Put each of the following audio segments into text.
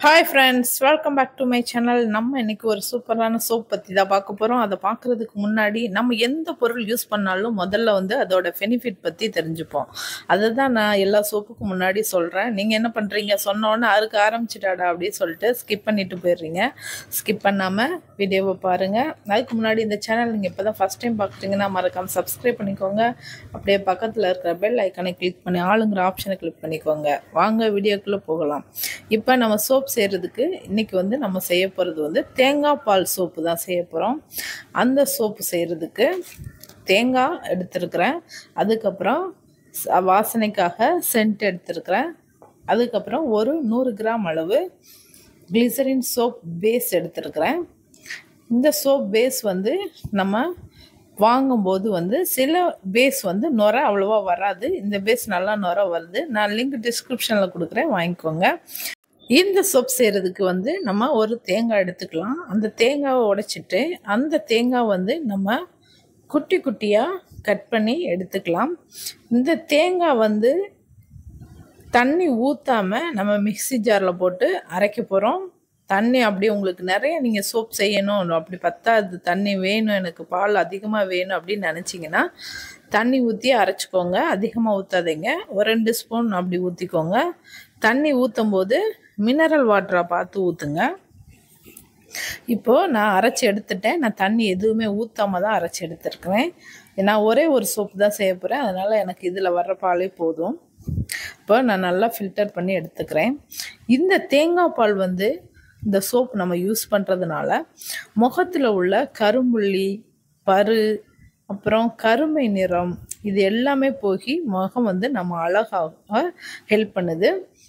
hi friends welcome back to my channel நம்ம இன்னைக்கு ஒரு சூப்பரான சோப் பற்றி தான் பார்க்க போகிறோம் அதை பார்க்குறதுக்கு முன்னாடி நம்ம எந்த பொருள் யூஸ் பண்ணாலும் முதல்ல வந்து அதோட பெனிஃபிட் பற்றி தெரிஞ்சுப்போம் அதை தான் நான் எல்லா சோப்புக்கும் முன்னாடி சொல்கிறேன் நீங்கள் என்ன பண்ணுறீங்க சொன்னோன்னே அறுக்க ஆரம்பிச்சிட்டாடா அப்படின்னு சொல்லிட்டு ஸ்கிப் பண்ணிட்டு போயிடுறீங்க ஸ்கிப் பண்ணாமல் வீடியோவை பாருங்கள் அதுக்கு முன்னாடி இந்த சேனல் நீங்கள் இப்போ தான் ஃபஸ்ட் டைம் பார்க்குறீங்கன்னா மறக்காமல் சப்ஸ்கிரைப் பண்ணிக்கோங்க அப்படியே பக்கத்தில் இருக்கிற பெல் ஐக்கனை கிளிக் பண்ணி ஆளுங்கிற ஆப்ஷனை கிளிக் பண்ணிக்கோங்க வாங்க வீடியோக்குள்ளே போகலாம் இப்போ நம்ம சோப் செய்கிறதுக்கு இன்றைக்கி வந்து நம்ம செய்ய போகிறது வந்து தேங்காய் பால் சோப்பு தான் செய்ய போகிறோம் அந்த சோப்பு செய்கிறதுக்கு தேங்காய் எடுத்துருக்கிறேன் அதுக்கப்புறம் ச- வாசனைக்காக சென்ட் எடுத்துருக்கிறேன் அதுக்கப்புறம் ஒரு நூறு கிராம் அளவு கிளிசரின் சோப் பேஸ் எடுத்துருக்கிறேன் இந்த சோப் பேஸ் வந்து நம்ம வாங்கும்போது வந்து சில பேஸ் வந்து நுர அவ்வளோவா வராது இந்த பேஸ் நல்லா நுர வருது நான் லிங்க் டிஸ்கிரிப்ஷனில் கொடுக்குறேன் வாங்கிக்கோங்க இந்த சோப் செய்கிறதுக்கு வந்து நம்ம ஒரு தேங்காய் எடுத்துக்கலாம் அந்த தேங்காவை உடைச்சிட்டு அந்த தேங்காய் வந்து நம்ம குட்டி குட்டியாக கட் பண்ணி எடுத்துக்கலாம் இந்த தேங்காய் வந்து தண்ணி ஊற்றாமல் நம்ம மிக்ஸி ஜாரில் போட்டு அரைக்க போகிறோம் தண்ணி அப்படி உங்களுக்கு நிறைய நீங்கள் சோப் செய்யணும் அப்படி பத்தாது தண்ணி வேணும் எனக்கு பால் அதிகமாக வேணும் அப்படின்னு நினச்சிங்கன்னா தண்ணி ஊற்றி அரைச்சிக்கோங்க அதிகமாக ஊற்றாதீங்க ஒரு ரெண்டு ஸ்பூன் அப்படி ஊற்றிக்கோங்க தண்ணி ஊற்றும் போது மினரல் வாட்டரை பார்த்து ஊற்றுங்க இப்போது நான் அரைச்சி எடுத்துட்டேன் நான் தண்ணி எதுவுமே ஊற்றாம தான் அரைச்சி எடுத்துருக்கிறேன் நான் ஒரே ஒரு சோப்பு தான் செய்ய போகிறேன் அதனால் எனக்கு இதில் வர்ற பாலே போதும் இப்போ நான் நல்லா ஃபில்டர் பண்ணி எடுத்துக்கிறேன் இந்த தேங்காய் பால் வந்து இந்த சோப் நம்ம யூஸ் பண்ணுறதுனால முகத்தில் உள்ள கரும்புள்ளி பரு அப்புறம் கருமை நிறம் இது எல்லாமே போகி முகம் வந்து நம்ம அழகாக ஹெல்ப் பண்ணுது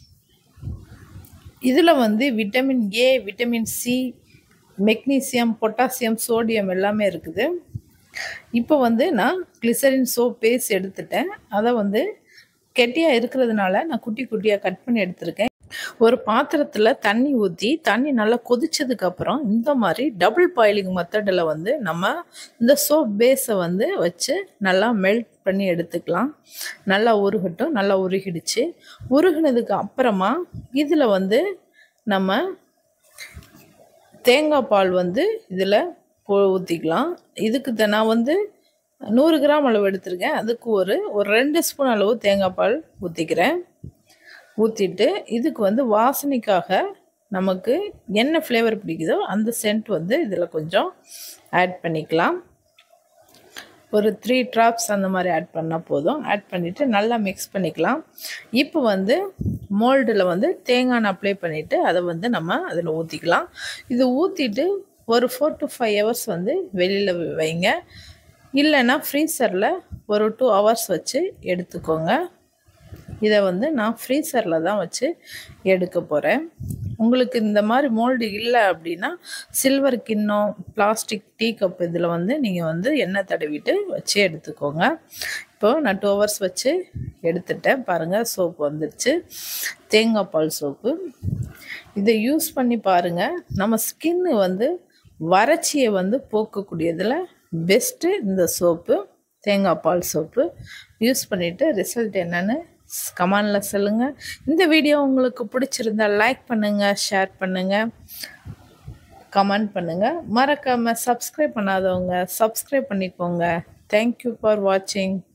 இதில் வந்து vitamin A vitamin C magnesium potassium sodium எல்லாமே இருக்குது இப்போ வந்து நான் கிளிசரின் சோப் பேஸ் எடுத்துட்டேன் அதை வந்து கெட்டியாக இருக்கிறதுனால நான் குட்டி குட்டியாக கட் பண்ணி எடுத்திருக்கேன் ஒரு பாத்திரத்தில் தண்ணி ஊற்றி தண்ணி நல்லா கொதிச்சதுக்கப்புறம் இந்த மாதிரி டபுள் பாயிலிங் மெத்தடில் வந்து நம்ம இந்த சோப் பேஸை வந்து வச்சு நல்லா மெல்ட் பண்ணி எடுத்துக்கலாம் நல்லா உருகட்டும் நல்லா உருகிடுச்சு உருகினதுக்கு அப்புறமா இதில் வந்து நம்ம தேங்காய் பால் வந்து இதில் போ ஊற்றிக்கலாம் இதுக்கு த- நான் வந்து நூறு கிராம் அளவு எடுத்திருக்கேன் அதுக்கு ஒரு ஒரு ரெண்டு ஸ்பூன் அளவு தேங்காய் பால் ஊற்றிக்கிறேன் ஊற்றிட்டு இதுக்கு வந்து வாசனைக்காக நமக்கு என்ன ஃப்ளேவர் பிடிக்குதோ அந்த சென்ட் வந்து இதில் கொஞ்சம் ஆட் பண்ணிக்கலாம் ஒரு த்ரீ ட்ராப்ஸ் அந்த மாதிரி ஆட் பண்ணால் போதும் ஆட் பண்ணிவிட்டு நல்லா மிக்ஸ் பண்ணிக்கலாம் இப்போ வந்து மோல்டில் வந்து தேங்காய் அப்ளை பண்ணிவிட்டு அதை வந்து நம்ம அதில் ஊற்றிக்கலாம் இது ஊற்றிட்டு ஒரு ஃபோர் டு ஃபைவ் ஹவர்ஸ் வந்து வெளியில் வைங்க இல்லைன்னா ஃப்ரீசரில் ஒரு டூ ஹவர்ஸ் வச்சு எடுத்துக்கோங்க இதை வந்து நான் ஃப்ரீசரில் தான் வச்சு எடுக்க போகிறேன் உங்களுக்கு இந்த மாதிரி மோல்டு இல்லை அப்படின்னா சில்வர் கிண்ணம் பிளாஸ்டிக் டீ கப் இதில் வந்து நீங்கள் வந்து எண்ணெய் தடவிட்டு வச்சு எடுத்துக்கோங்க இப்போது நான் டூ ஹவர்ஸ் வச்சு எடுத்துட்டேன் பாருங்கள் சோப்பு வந்துடுச்சு தேங்காய் பால் சோப்பு இதை யூஸ் பண்ணி பாருங்கள் நம்ம ஸ்கின்னு வந்து வறட்சியை வந்து போக்கக்கூடியதில் பெஸ்ட்டு இந்த சோப்பு தேங்காய் பால் சோப்பு யூஸ் பண்ணிவிட்டு ரிசல்ட் என்னன்னு கமெண்டில் சொல்லுங்கள் இந்த வீடியோ உங்களுக்கு பிடிச்சிருந்தா லைக் பண்ணுங்கள் ஷேர் பண்ணுங்கள் கமெண்ட் பண்ணுங்கள் மறக்காமல் சப்ஸ்கிரைப் பண்ணாதவங்க சப்ஸ்கிரைப் பண்ணிக்கோங்க தேங்க்யூ ஃபார் வாட்சிங்